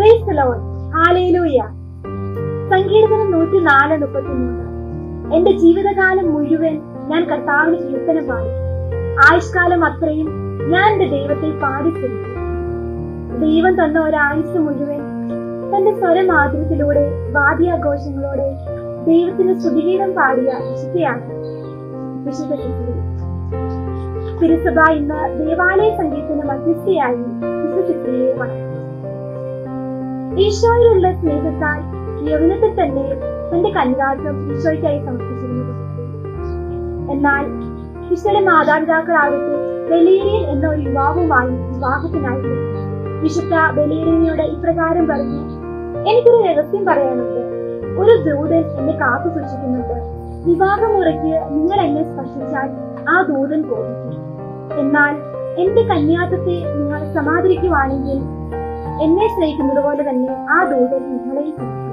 Price loan hallelujah സങ്കീർത്തനം നൂറ്റി നാല് മുപ്പത്തിമൂന്ന് എന്റെ ജീവിതകാലം മുഴുവൻ ഞാൻ കർത്താവിന് കീർത്തനം പാടി ആയുഷ്കാലം അത്രയും ഞാൻ എന്റെ ദൈവത്തെ പാടി സ്തുതിക്കും ദൈവം തന്ന ഒരായുസ് മുഴുവൻ തന്റെ സ്വരമാധുര്യത്തിലൂടെ വാദ്യാഘോഷങ്ങളോടെ ദൈവത്തിന് സ്തുതിഗീതം പാടിയ വിശുദ്ധയാണ് വിശുദ്ധ സിസിലി തിരുസഭ ഇന്ന് ദേവാലയ സംഗീതത്തിന് മധ്യസ്ഥയായി വിശുദ്ധ സിസിലിയെ വണങ്ങുന്നു ഈശോയിലുള്ള സ്നേഹത്താൽ യൗവനത്തിൽ തന്നെ തന്റെ കന്യാത്വം ഈശോയ്ക്കായി സമർപ്പിച്ചിരുന്നു വിശുദ്ധി. എന്നാൽ വിശുദ്ധ മാതാപിതാക്കളാകട്ടെ ബലീരിയൻ എന്ന ഒരു യുവാവുമായി വിവാഹത്തിനായി പോയി. വിശുദ്ധ ബലീരിയനോട് ഇപ്രകാരം പറഞ്ഞു എനിക്കൊരു രഹസ്യം പറയാനുണ്ട് ഒരു ദൂതൻ എന്നെ കാത്തു സൂക്ഷിക്കുന്നുണ്ട് വിവാഹമുറയ്ക്ക് നിങ്ങൾ എന്നെ സ്പർശിച്ചാൽ ആ ദൂതൻ പോകും എന്നാൽ എന്റെ കന്യാത്വത്തെ നിങ്ങൾ സമാദരിക്കുവാണെങ്കിൽ എന്നെ സ്നേഹിക്കുന്നത് പോലെ തന്നെ ആ ദൂതൻ നിങ്ങളെയും സ്നേഹിക്കും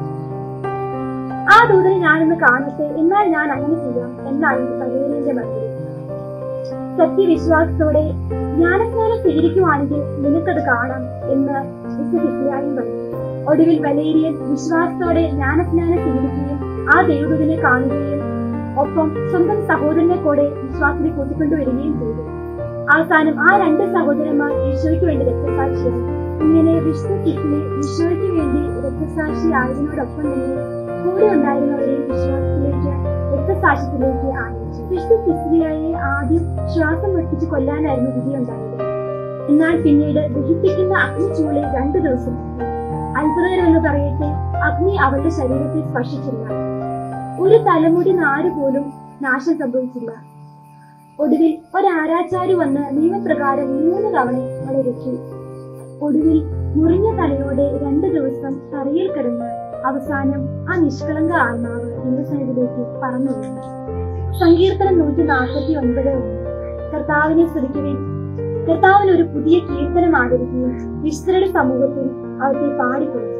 ആ ദൂതനെ ഞാനൊന്ന് കാണട്ടെ എന്നാൽ ഞാൻ അങ്ങനെ ചെയ്യാം എന്നാണ് പകേലിന്റെ മറുപടി സത്യവിശ്വാസത്തോടെ ജ്ഞാനസ്നാനം സ്വീകരിക്കുവാണെങ്കിൽ നിനക്കത് കാണാം എന്ന് വിശ്വസിക്കാനും പറഞ്ഞു ഒടുവിൽ വലേരിയൻ വിശ്വാസത്തോടെ ജ്ഞാനസ്നാനം സ്വീകരിക്കുകയും ആ ദൈവദൂതനെ കാണുകയും ഒപ്പം സ്വന്തം സഹോദരനെ കൂടെ വിശ്വാസത്തിൽ കൂട്ടിക്കൊണ്ടുവരികയും ചെയ്തു അവസാനം ആ രണ്ട് സഹോദരന്മാർ ഈശോയ്ക്ക് വേണ്ടി രക്തസാക്ഷിയായി ഇങ്ങനെ വിഷ്ണു കിറ്റിലെ ഈശോയ്ക്ക് വേണ്ടി രക്തസാക്ഷി ആയതിനോടൊപ്പം തന്നെ കൂടെ ഉണ്ടായിരുന്നവരെയും വിശ്വാസത്തിലേക്ക് രക്തസാക്ഷ്യത്തിലേക്ക് ആനയിച്ചു വിഷ്ണു സിസ്ലിയായെ ആദ്യം ശ്വാസം വെട്ടിച്ച് കൊല്ലാനായിരുന്നു വിധിയുണ്ടായത് എന്നാൽ പിന്നീട് ദഹിപ്പിക്കുന്ന അഗ്നിച്ചൂളെ രണ്ടു ദിവസം കിട്ടി. അത്ഭുതകരം എന്ന് പറയട്ടെ അഗ്നി അവളുടെ ശരീരത്തെ സ്പർശിച്ചില്ല ഒരു തലമുടി നാര് പോലും നാശം സംഭവിച്ചില്ല ഒടുവിൽ ഒരാരാച്ചാരി വന്ന് നിയമപ്രകാരം മൂന്ന് തവണ അവളെ രക്ഷി ഒടുവിൽ മുറിഞ്ഞ തലയോടെ രണ്ടു ദിവസം തറയിൽ കിടന്ന് അവസാനം ആ നിഷ്കളങ്ക ആത്മാവ് ദൈവസന്നിധിയിലേക്ക് പറന്നു വീണു. സങ്കീർത്തനം നൂറ്റി നാൽപ്പത്തി ഒൻപത് കർത്താവിനെ സ്തുതിക്കുകയും കർത്താവിന് ഒരു പുതിയ കീർത്തനം ആദരിക്കുകയും വിശ്വരുടെ സമൂഹത്തിൽ അവിടുത്തെ പാടിക്കൊടുക്കുകയും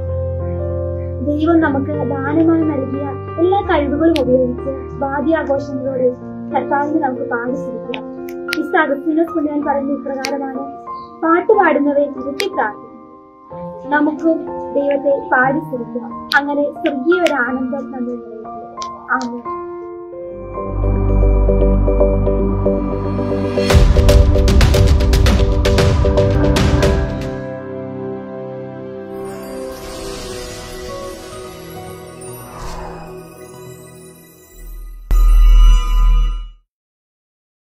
ദൈവം നമുക്ക് ദാനമായി നൽകിയ എല്ലാ കഴിവുകളും ഉപയോഗിച്ച് വാദ്യാഘോഷങ്ങളോടെ കർത്താവിനെ നമുക്ക് പാടി സ്തുതിക്കാം മിസ്റ്റർ അഗസ്തീനോസ് പുണ്യാൻ പറയുന്ന ഇപ്രകാരമാണ് പാട്ട് പാടുന്നവൻ ഇരുത്തി പ്രാർത്ഥിക്കും നമുക്കും ദൈവത്തെ പാടി സ്തുതിക്കാം അങ്ങനെ സ്വർഗീയ ഒരു ആനന്ദം നമ്മൾ നിലനിർത്തും ആമേൻ